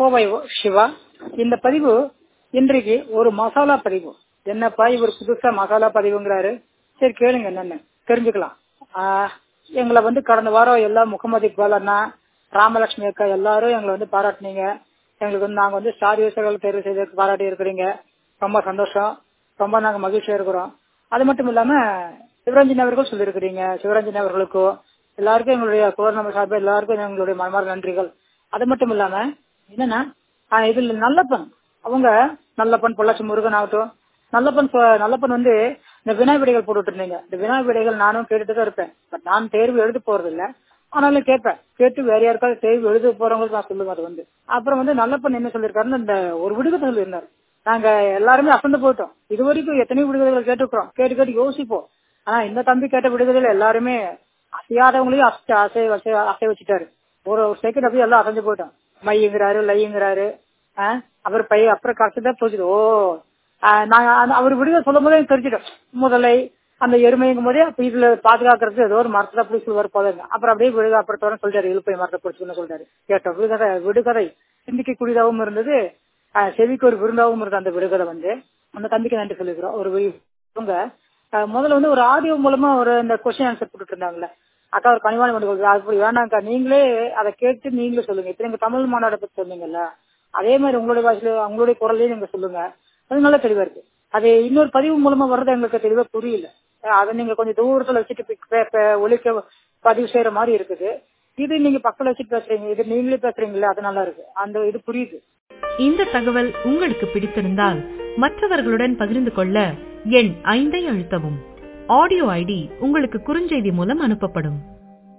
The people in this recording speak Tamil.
கோவை சிவா இந்த பதிவு இன்றைக்கு ஒரு மசாலா பதிவு என்னப்பா இவர் புதுசா மசாலா பதிவுங்கிறாரு சரி கேளுங்க என்னன்னு தெரிஞ்சுக்கலாம் ஆஹ் எங்களை வந்து கடந்த வாரம் எல்லா முகமது இக்பால் அண்ணா ராமலட்சுமி அக்கா எல்லாரும் எங்களை வந்து பாராட்டினீங்க எங்களுக்கு வந்து நாங்க வந்து ஸ்டார் யூசர்கள் தேர்வு செய்து பாராட்டி இருக்கிறீங்க ரொம்ப சந்தோஷம் ரொம்ப நாங்க மகிழ்ச்சியா இருக்கிறோம் அது மட்டும் இல்லாம சிவரஞ்சன் அவர்கள் சொல்லியிருக்கிறீங்க சிவரஞ்சன் அவர்களுக்கும் எல்லாருக்கும் எங்களுடைய குரல் நம்ம சார்பில் எல்லாருக்கும் எங்களுடைய மனமார்ந்த நன்றிகள் அது மட்டும் இல்லாம என்னன்னா ஆஹ் இதுல நல்லப்பன் அவங்க நல்லப்பன் பொள்ளாச்சி முருகன் ஆகட்டும் நல்லப்பன் சொ- நல்லப்பன் வந்து இந்த வினா விடைகள் போட்டுட்டு இருந்தீங்க இந்த வினா விடைகள் நானும் கேட்டுட்டு தான் இருப்பேன் பட் நான் தேர்வு எழுத போறது இல்ல ஆனாலும் கேட்பேன் கேட்டு வேற யாருக்காவது தேர்வு எழுத போறவங்களுக்கு நான் சொல்லுவேன் அது வந்து அப்புறம் வந்து நல்லப்பன் என்ன சொல்லியிருக்காருன்னு இந்த ஒரு விடுகதை இருந்தார் நாங்க எல்லாருமே அசந்து போயிட்டோம் இது வரைக்கும் எத்தனையோ விடுதலைகள் கேட்டுக்கிறோம் கேட்டு கேட்டு யோசிப்போம் ஆனா இந்த தம்பி கேட்ட விடுதலையில எல்லாருமே அசையாதவங்களையும் அசை அசை வச்சு அசை வச்சுட்டாரு ஒரு ஒரு செகண்ட் அப்படியே எல்லாம் அசைஞ்சு போயிட்டோம் மையுங்கிறாரு லையுங்கிறாரு ஆஹ் அப்புறம் பை அப்புறம் கடைசி தான் புரிஞ்சுது ஓ ஆஹ் நாங்க அந்த- அவர் விடுதலை சொல்லும் போதே எனக்கு தெரிஞ்சிட்டோம் முதலை அந்த எருமைங்கும் போதே அப்ப இதுல பாதுகாக்கிறது ஏதோ ஒரு மரத்துல அப்படி சொல்லுவார் போதுங்க அப்புறம் அப்படியே விடுக அப்புறத்தோட சொல்லிட்டாரு இழுப்பை மரத்தை பிடிச்சுன்னு சொல்லிட்டாரு கேட்டோம் விடுகதை விடுகதை சிந்திக்க கூடியதாகவும் இருந்தது ஆஹ் செவிக்கு ஒரு விருந்தாகவும் இருந்தது அந்த விடுகதை வந்து அந்த தம்பிக்கு நன்றி சொல்லிக்கிறோம் ஒரு வி- இவங்க ஆஹ் முதல்ல வந்து ஒரு ஆடியோ மூலமா ஒரு இந்த கொஸ்டின் ஆன்சர் போட்டுட்டு இருந்தாங்கல்ல அக்கா ஒரு கனிவான கொண்டு அப்படி வேணாம்க்கா நீங்களே அதை கேட்டு நீங்களே சொல்லுங்க இப்ப நீங்க தமிழ் மாநாட்டை பத்தி சொன்னீங்கல்ல அதே மாதிரி உங்களுடைய வாய்ஸ்ல உங்களுடைய குரலையும் நீங்க சொல்லுங்க அது நல்ல தெளிவா இருக்கு அது இன்னொரு பதிவு மூலமா வர்றது எங்களுக்கு தெளிவா புரியல அஹ் அதை நீங்க கொஞ்சம் தூரத்துல வச்சுட்டு பி- பே- பே- ஒலிக்க பதிவு செய்யற மாதிரி இருக்குது இது நீங்க பக்கத்துல வச்சுட்டு பேசுறீங்க இது நீங்களே பேசுறீங்கல்ல அது நல்லா இருக்கு அந்த இது புரியுது இந்த தகவல் உங்களுக்கு பிடித்திருந்தால் மற்றவர்களுடன் பகிர்ந்து கொள்ள எண் ஐந்தை அழுத்தவும் ஆடியோ ஐடி உங்களுக்கு குறுஞ்செய்தி மூலம் அனுப்பப்படும்